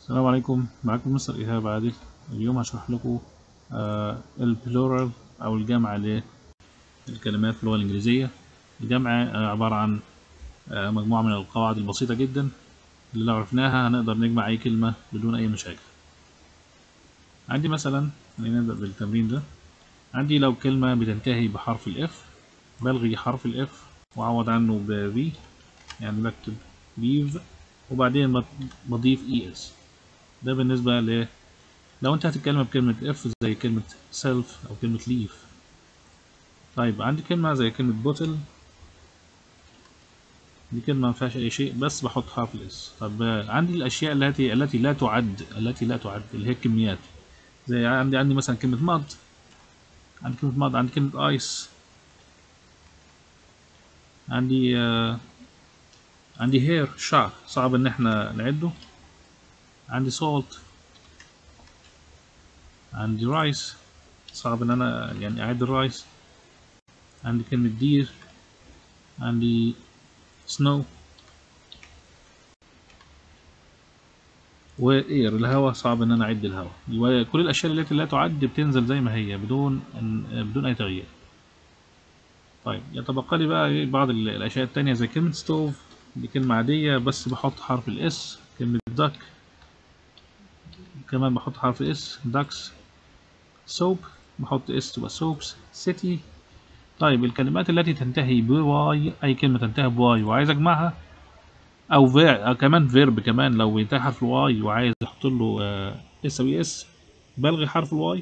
السلام عليكم معكم مستر إيهاب عادل اليوم هشرح لكم آه البلورال أو الجمع للكلمات في اللغة الإنجليزية الجمع آه عبارة عن آه مجموعة من القواعد البسيطة جدا اللي لو عرفناها هنقدر نجمع أي كلمة بدون أي مشاكل عندي مثلا خلينا نبدأ بالتمرين ده عندي لو كلمة بتنتهي بحرف الإف بلغي حرف الإف وأعوض عنه ب V يعني بكتب leave وبعدين بضيف ES ده بالنسبة ل لو انت هتتكلم بكلمة اف زي كلمة self او كلمة leave طيب عندي كلمة زي كلمة bottle دي كلمة ما فيهاش اي شيء بس بحط حرف الاس طب عندي الاشياء التي التي لا تعد التي لا تعد اللي هي الكميات زي عندي عندي مثلا كلمة ماد عندي كلمة ماد عندي كلمة ايس عندي آه عندي هير شعر صعب ان احنا نعده عندي سولت عندي رايس صعب ان انا يعني اعد الرايس عندي كلمة دير عندي سنو واير الهواء صعب ان انا اعد الهواء وكل الاشياء التي لا تعد بتنزل زي ما هي بدون بدون اي تغيير طيب يتبقى لي بقى بعض الاشياء التانية زي كلمة ستوف دي كلمة عادية بس بحط حرف الاس كلمة دك كمان بحط حرف اس داكس سوب بحط اس تبقى سوبس سيتي طيب الكلمات التي تنتهي بواي اي كلمة تنتهي بواي وعايز اجمعها او فير أو كمان فيرب كمان لو بينتهي حرف الواي وعايز احط له اس او اس بلغي حرف الواي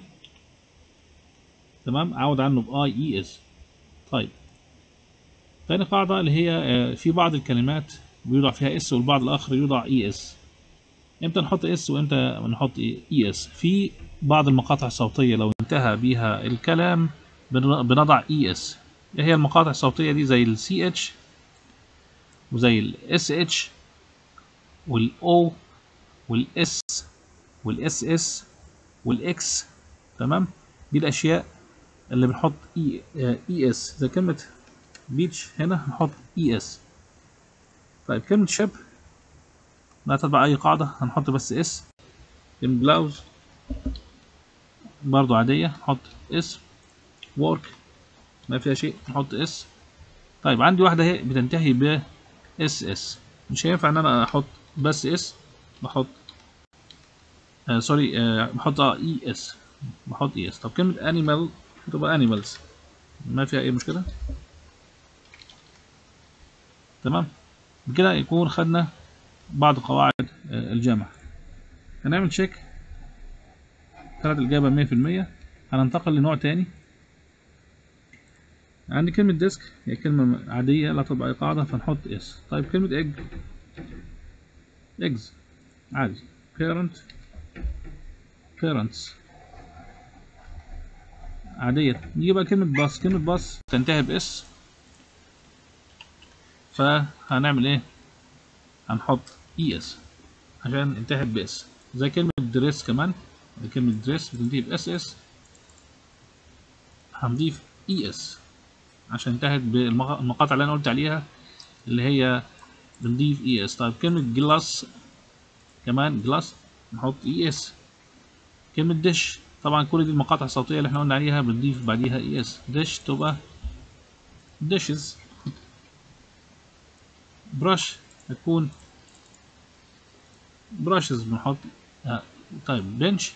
تمام اعوض عنه باي اي اس طيب تاني قاعدة اللي هي في بعض الكلمات بيوضع فيها اس والبعض الاخر يوضع اي اس امتى نحط اس وامتى نحط اي اس في بعض المقاطع الصوتيه لو انتهى بيها الكلام بنضع اي اس ايه هي المقاطع الصوتيه دي زي السي اتش وزي الاس اتش والاو والاس والاس اس والاكس تمام دي الاشياء اللي بنحط اي اي اس زي كلمه بيتش هنا هنحط اي اس طيب كلمه شب لا تتبع اي قاعدة هنحط بس اس كلمة بلاوز برضو عادية نحط اس work ما فيها شيء نحط اس طيب عندي واحدة اهي بتنتهي ب اس اس مش هينفع ان انا احط بس اس بحط آه سوري آه بحط اه اي اس بحط اي اس طب كلمة animal هتبقى animals ما فيها اي مشكلة تمام بكده يكون خدنا بعض قواعد الجمع هنعمل تشيك طلعت الإجابة مية في المية هننتقل لنوع تاني عندي كلمة ديسك هي كلمة عادية لا تطبع أي قاعدة فنحط اس طيب كلمة ايج ايجز عادي parent parents عادية نيجي بقى كلمة باص كلمة باص تنتهي باس فهنعمل ايه هنحط اي اس عشان انتهت باس زي كلمة دريس كمان كلمة دريس بتنتهي باس اس هنضيف اي اس عشان انتهت بالمقاطع اللي انا قلت عليها اللي هي بنضيف اي اس طيب كلمة جلاس كمان جلاس نحط اي اس كلمة دش طبعا كل دي المقاطع الصوتية اللي احنا قلنا عليها بنضيف بعديها اي اس دش تبقى ديشز برش هتكون براشز بنحط آه. طيب بنش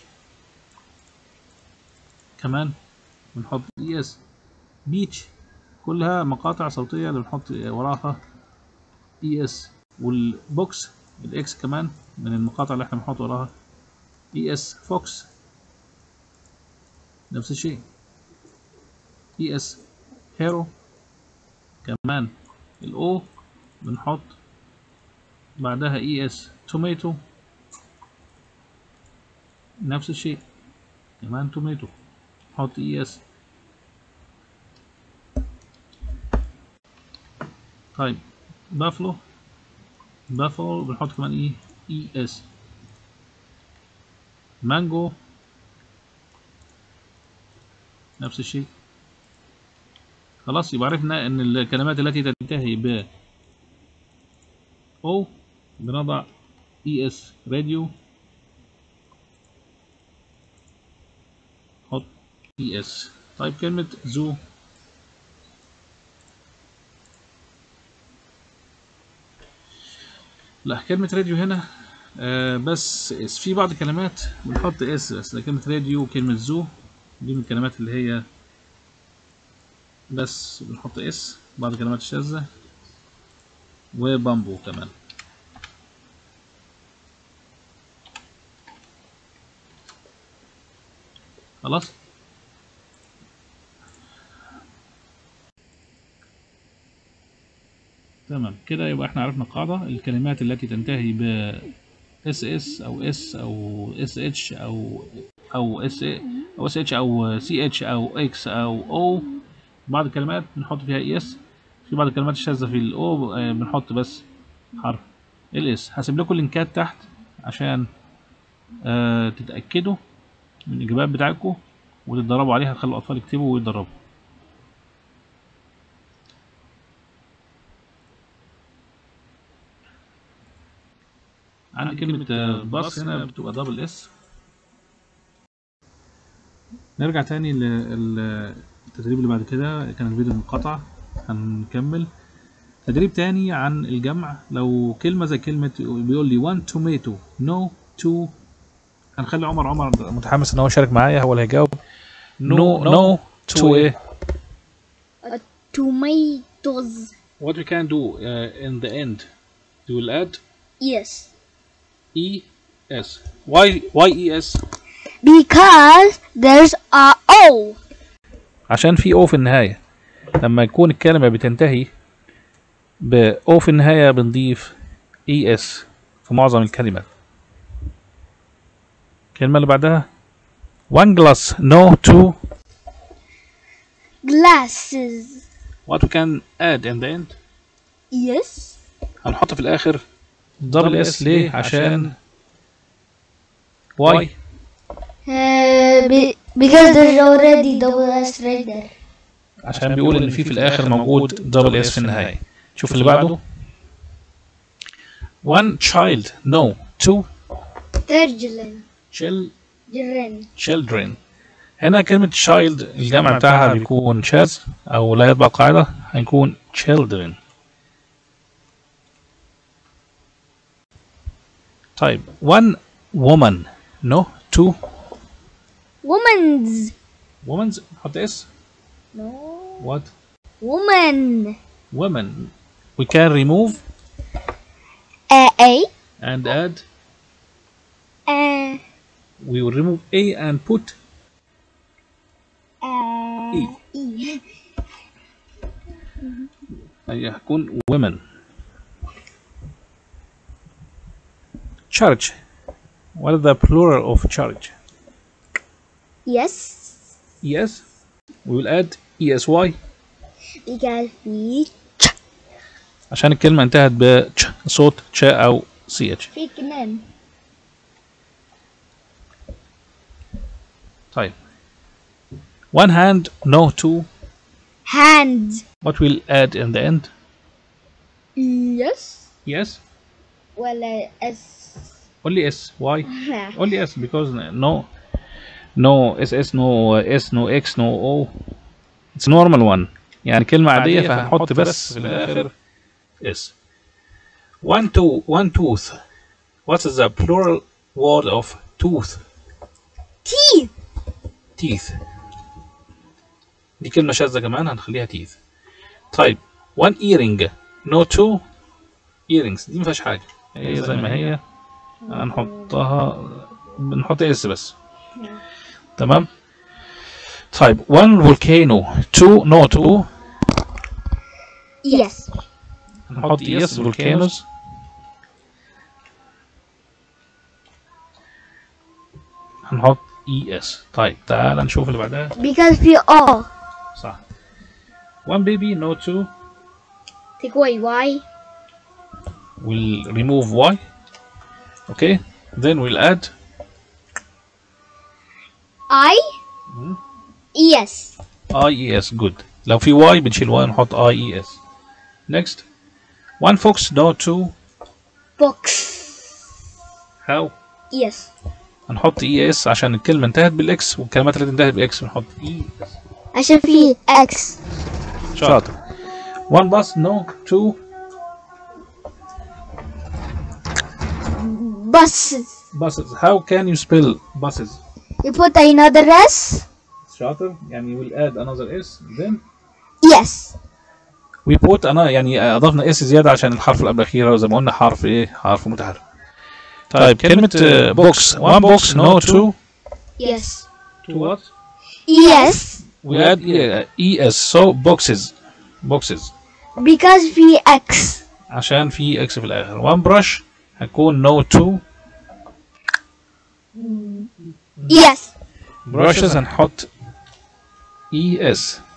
كمان بنحط اي اس بيتش كلها مقاطع صوتية اللي بنحط وراها اي اس والبوكس الاكس كمان من المقاطع اللي احنا بنحط وراها اي اس فوكس نفس الشيء اي اس هيرو كمان الاو بنحط بعدها اي اس توميتو نفس الشيء كمان توميتو نحط اي اس طيب بافلو بافلو بنحط كمان ايه اي اس مانجو نفس الشيء خلاص يبقى عرفنا ان الكلمات التي تنتهي ب او بنضع اي اس راديو اي اس طيب كلمة زو لا كلمة راديو هنا آه بس اس في بعض الكلمات بنحط اس بس لكن كلمة راديو وكلمة زو دي من الكلمات اللي هي بس بنحط اس بعض الكلمات الشاذة وبامبو كمان خلاص تمام كده يبقى احنا عرفنا القاعدة الكلمات التي تنتهي ب اس اس او اس او اس اتش او او اس او اس اتش او سي اتش او اكس او او بعض الكلمات بنحط فيها اي اس في بعض الكلمات الشاذة في الاو بنحط بس حرف الاس هسيب لكم اللينكات تحت عشان آه تتأكدوا من الإجابات بتاعتكم وتتدربوا عليها خلوا الأطفال يكتبوا ويتدربوا عندي كلمة آه، باص هنا بتبقى دبل اس نرجع تاني للتدريب اللي بعد كده كان الفيديو منقطع هنكمل تدريب تاني عن الجمع لو كلمة زي كلمة بيقول لي one tomato no two هنخلي عمر عمر متحمس ان هو يشارك معايا هو اللي هيجاوب no no to ايه Tomatoes. what we can do uh, in the end we will add Yes. e s why why e s Because there's a O. عشان في او في النهاية لما يكون الكلمة بتنتهي ب او في النهاية بنضيف اي اس في معظم الكلمات الكلمة اللي بعدها one glass no two Glasses. what we can add in the end Yes. هنحط في الآخر دبل اس ليه عشان واي Uh, be- because there's already double S right there. عشان بيقول ان في في الاخر موجود دبل اس في النهايه شوف اللي بعده one child no two Tergelen. chil Jiren. children هنا كلمة child الجمع بتاعها بيكون شاذ أو لا يطبق قاعدة هيكون children طيب one woman no two Woman's. women's نحط اس No. what Woman. women we can remove Uh, A. and add Uh, we will remove a and put uh, E. E. هيكون women church what is the plural of church Yes. yes we will add esy Because we عشان الكلمة انتهت بتش صوت تش أو ch في كمان. طيب one hand no two Hand. what will add in the end Yes. yes ولا S. only s why only s because no no ss no s no x no o it's normal one يعني كلمة عادية فهنحط بس في الآخر s one two one tooth what is the plural word of tooth Teeth. teeth دي كلمة شاذة كمان هنخليها teeth طيب one earring no two earrings دي مفيهاش حاجة هي زي ما هي هنحطها بنحط اس بس تمام طيب one volcano two no two Yes. هنحط اس volcanoes هنحط اي اس طيب تعال نشوف اللي بعدها Because we all صح one baby no two take away Y. we'll remove y okay then we'll add I. Hmm? Yes. i e s good لو في y بنشيل y نحط i e s next one fox no two Box. how Yes. هنحط اي اس عشان الكلمه انتهت بالاكس والكلمات اللي انتهت باكس بنحط اي اس عشان في اكس شاطر one bus no two buses buses how can you spell buses you put another s شاطر يعني we'll add another s then yes we put انا يعني اضفنا اس زياده عشان الحرف اللي قبل الاخير زي ما قلنا حرف ايه حرف متحرك طيب كلمه بوكس one box no two yes two what yes we add e s so boxes boxes because في x عشان في اكس في الاخر one brush هتكون no two yes brushes هنحط es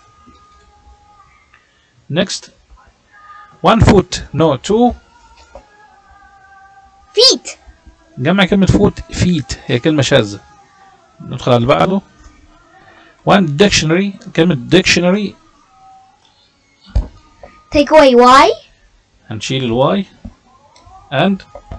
next one foot no two feet جمع كلمة فوت feet هي كلمة شاذة ندخل على اللي بعده one dictionary كلمة dictionary take away y هنشيل الواي and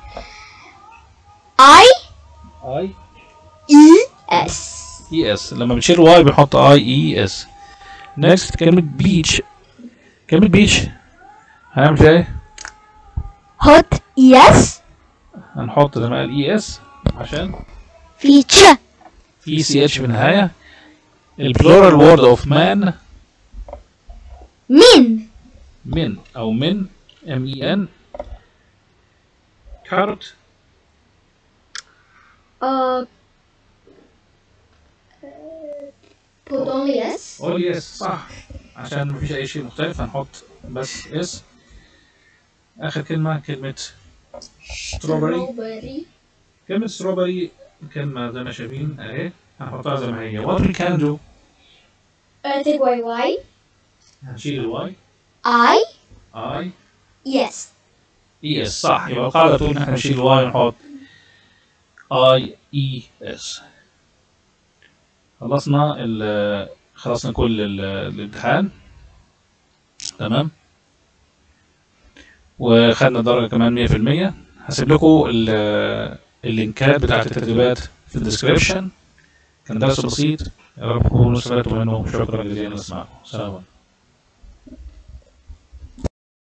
i I e s es لما بنشيل واي بنحط I E S next كلمة beach كلمة beach هنعمل فيها ايه؟ hot yes هنحط زي ما قال اي اس عشان في ch في سي اتش في النهايه البلورال وورد اوف مان min من او من ام اي ان كارت uh put only s قول يس صح عشان مفيش اي شيء مختلف هنحط بس اس اخر كلمه كلمه strawberry كلمه strawberry كلمه زي ما شايفين اهي هنحطها زي ما هي what we can do uh, take away y هنشيل الواي i اي yes اي اس صح يبقى القاعده تقول ان احنا نشيل الواي ونحط اي اي اس خلصنا ال خلصنا كل ال- الامتحان تمام وخدنا درجة كمان 100% هسيب لكم ال- اللينكات بتاعت التدريبات في الديسكريبشن كان درس بسيط يا رب تكونوا استفدتوا منه شكرا جزيلا لسماعكم سلام عليكم